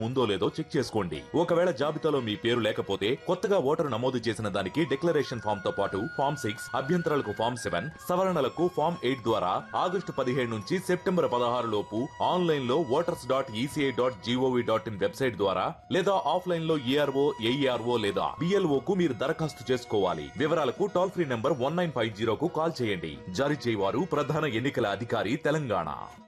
ఉందో లేదో చెక్ చేసుకోండి ఒకవేళ జాబితాలో మీ పేరు లేకపోతే కొత్తగా ఓటరు నమోదు చేసిన దానికి డిక్లరేషన్ ఫామ్ తో పాటు ఫామ్ సిక్స్ అభ్యంతరాలకు ఫామ్ సెవెన్ సవరణలకు ఫామ్ ఎయిట్ ద్వారా ఆగస్టు పదిహేడు నుంచి సెప్టెంబర్ పదహారు లోపు ఆన్లైన్ లో voters dot ECI dot GOV dot in website ద్వారా లేదా ఆఫ్లైన్ లో ఏఆర్ఓ ఏఈఆర్ఓ లేదా బిఎల్ఓ కు మీరు దరఖాస్తు చేసుకోవాలి వివరాలకు toll free number one nine five జీరోకు కాల్ చేయండి జారీ చేయవారు ప్రధాన ఎన్నికల అధికారి తెలంగాణ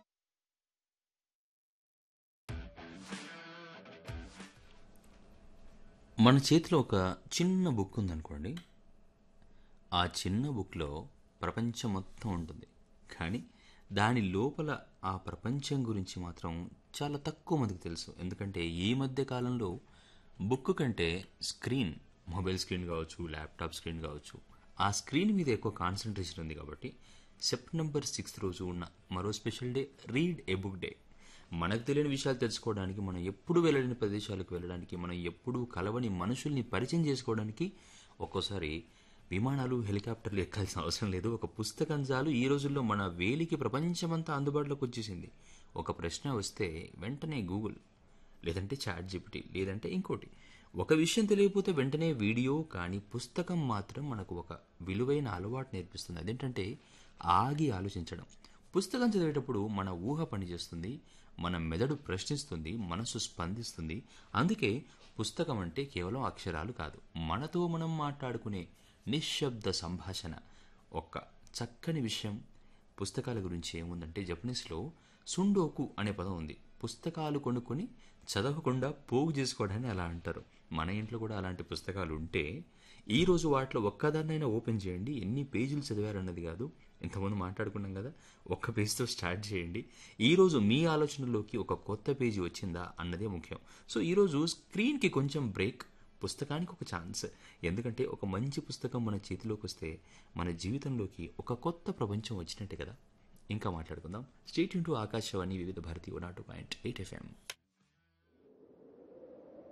మన చేతిలో ఒక చిన్న బుక్ ఉందనుకోండి ఆ చిన్న బుక్లో ప్రపంచం మొత్తం ఉంటుంది కానీ దాని లోపల ఆ ప్రపంచం గురించి మాత్రం చాలా తక్కువ మందికి తెలుసు ఎందుకంటే ఈ మధ్య కాలంలో బుక్ కంటే స్క్రీన్ మొబైల్ స్క్రీన్ కావచ్చు ల్యాప్టాప్ స్క్రీన్ కావచ్చు ఆ స్క్రీన్ మీద ఎక్కువ కాన్సన్ట్రేషన్ ఉంది కాబట్టి సెప్టెంబర్ సిక్స్త్ రోజు ఉన్న మరో special day read a book day మనకు తెలియని విషయాలు తెలుసుకోవడానికి మనం ఎప్పుడు వెళ్ళలేని ప్రదేశాలకు వెళ్ళడానికి మనం ఎప్పుడూ కలవని మనుషుల్ని పరిచయం చేసుకోవడానికి ఒక్కోసారి విమానాలు హెలికాప్టర్లు ఎక్కాల్సిన అవసరం లేదు ఒక పుస్తకం చాలు ఈ రోజుల్లో మన వేలికి ప్రపంచమంతా అందుబాటులోకి వచ్చేసింది ఒక ప్రశ్న వస్తే వెంటనే గూగుల్ లేదంటే చాట్ జీపీటీ లేదంటే ఇంకోటి ఒక విషయం తెలియకపోతే వెంటనే వీడియో కానీ పుస్తకం మాత్రం మనకు ఒక విలువైన అలవాటు నేర్పిస్తుంది అదేంటంటే ఆగి ఆలోచించడం పుస్తకం చదివేటప్పుడు మన ఊహ పనిచేస్తుంది మన మెదడు ప్రశ్నిస్తుంది మనసు స్పందిస్తుంది అందుకే పుస్తకం అంటే కేవలం అక్షరాలు కాదు మనతో మనం మాట్లాడుకునే నిశ్శబ్ద సంభాషణ ఒక్క చక్కని విషయం పుస్తకాల గురించి ఏముందంటే జపనీస్లో సుండోకు అనే పదం ఉంది పుస్తకాలు కొనుక్కొని చదవకుండా పోగు చేసుకోవడాన్ని అలా అంటారు మన ఇంట్లో కూడా అలాంటి పుస్తకాలు ఉంటే ఈ రోజు వాటిలో ఒక్కదాన్నైనా ఓపెన్ చేయండి ఎన్ని పేజీలు చదివారన్నది కాదు ఇంతకుముందు మాట్లాడుకున్నాం కదా ఒక్క పేజ్తో స్టార్ట్ చేయండి ఈరోజు మీ ఆలోచనలోకి ఒక కొత్త పేజీ వచ్చిందా అన్నదే ముఖ్యం సో ఈరోజు స్క్రీన్కి కొంచెం బ్రేక్ పుస్తకానికి ఒక ఛాన్స్ ఎందుకంటే ఒక మంచి పుస్తకం మన చేతిలోకి వస్తే మన జీవితంలోకి ఒక కొత్త ప్రపంచం వచ్చినట్టే కదా ఇంకా మాట్లాడుకుందాం స్టేట్ ఇంటూ ఆకాశవాణి వివిధ భారతి నాటు పాయింట్ ఎయిట్ ఎఫ్ఎం